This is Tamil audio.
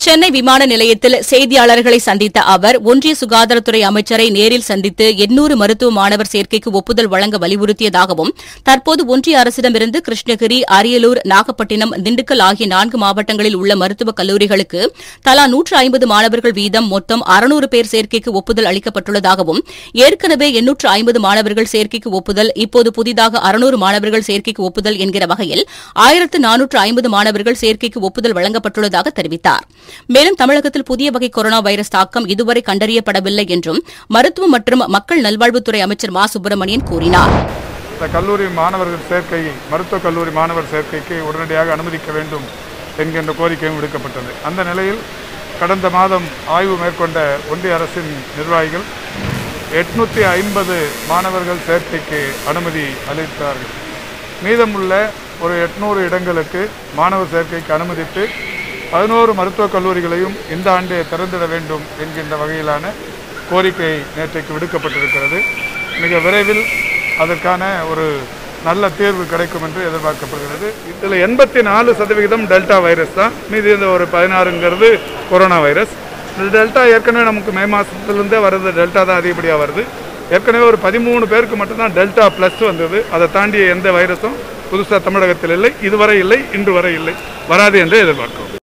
சென்னை விமான நிலையத்தில் செய்தியாளர்களை சந்தித்த அவர் ஒன்றிய சுகாதாரத்துறை அமைச்சரை நேரில் சந்தித்து எண்ணூறு மருத்துவ மாணவர் சேர்க்கைக்கு ஒப்புதல் வழங்க வலியுறுத்தியதாகவும் தற்போது ஒன்றிய அரசிடமிருந்து கிருஷ்ணகிரி அரியலூர் நாகப்பட்டினம் திண்டுக்கல் ஆகிய நான்கு மாவட்டங்களில் உள்ள மருத்துவக் கல்லூரிகளுக்கு தலா நூற்று ஐம்பது மாணவர்கள் வீதம் மொத்தம் அறுநூறு பேர் சேர்க்கைக்கு ஒப்புதல் அளிக்கப்பட்டுள்ளதாகவும் ஏற்கனவே எண்ணூற்று ஐம்பது மாணவர்கள் சேர்க்கைக்கு ஒப்புதல் இப்போது புதிதாக அறுநூறு மாணவர்கள் சேர்க்கைக்கு ஒப்புதல் என்கிற வகையில் ஆயிரத்து நானூற்று ஐம்பது மாணவர்கள் சேர்க்கைக்கு ஒப்புதல் வழங்கப்பட்டுள்ளதாக தெரிவித்தார் மேலும் தமிழகத்தில் புதிய வகை கொரோனா வைரஸ் தாக்கம் இதுவரை கண்டறியப்படவில்லை என்றும் மருத்துவ மற்றும் மக்கள் நல்வாழ்வுத்துறை அமைச்சர் மா சுப்பிரமணியன் கூறினார் இந்த கல்லூரி மாணவர்கள் சேர்க்கை மருத்துவக் கல்லூரி மாணவர் சேர்க்கைக்கு உடனடியாக அனுமதிக்க வேண்டும் என்கின்ற கோரிக்கையும் விடுக்கப்பட்டது அந்த நிலையில் கடந்த மாதம் ஆய்வு மேற்கொண்ட ஒன்றிய அரசின் நிர்வாகிகள் எட்நூற்றி ஐம்பது மாணவர்கள் சேர்க்கைக்கு அனுமதி அளித்தார்கள் மீதமுள்ள ஒரு எட்நூறு இடங்களுக்கு மாணவர் சேர்க்கைக்கு அனுமதித்து பதினோரு மருத்துவக் கல்லூரிகளையும் இந்த ஆண்டே திறந்திட வேண்டும் என்கின்ற வகையிலான கோரிக்கை நேற்றைக்கு விடுக்கப்பட்டிருக்கிறது மிக விரைவில் அதற்கான ஒரு நல்ல தீர்வு கிடைக்கும் என்று எதிர்பார்க்கப்படுகிறது இதில் எண்பத்தி நாலு சதவிகிதம் டெல்டா வைரஸ் தான் மீதி இந்த ஒரு பதினாறுங்கிறது கொரோனா வைரஸ் இந்த டெல்டா ஏற்கனவே நமக்கு மே மாதத்துலேருந்தே வருது டெல்டா தான் அதிகப்படியாக வருது ஏற்கனவே ஒரு பதிமூணு பேருக்கு மட்டும்தான் டெல்டா ப்ளஸ் வந்தது அதை தாண்டிய எந்த வைரஸும் புதுசாக தமிழகத்தில் இல்லை இதுவரை இல்லை இன்று வரை இல்லை வராது என்று எதிர்பார்க்கிறோம்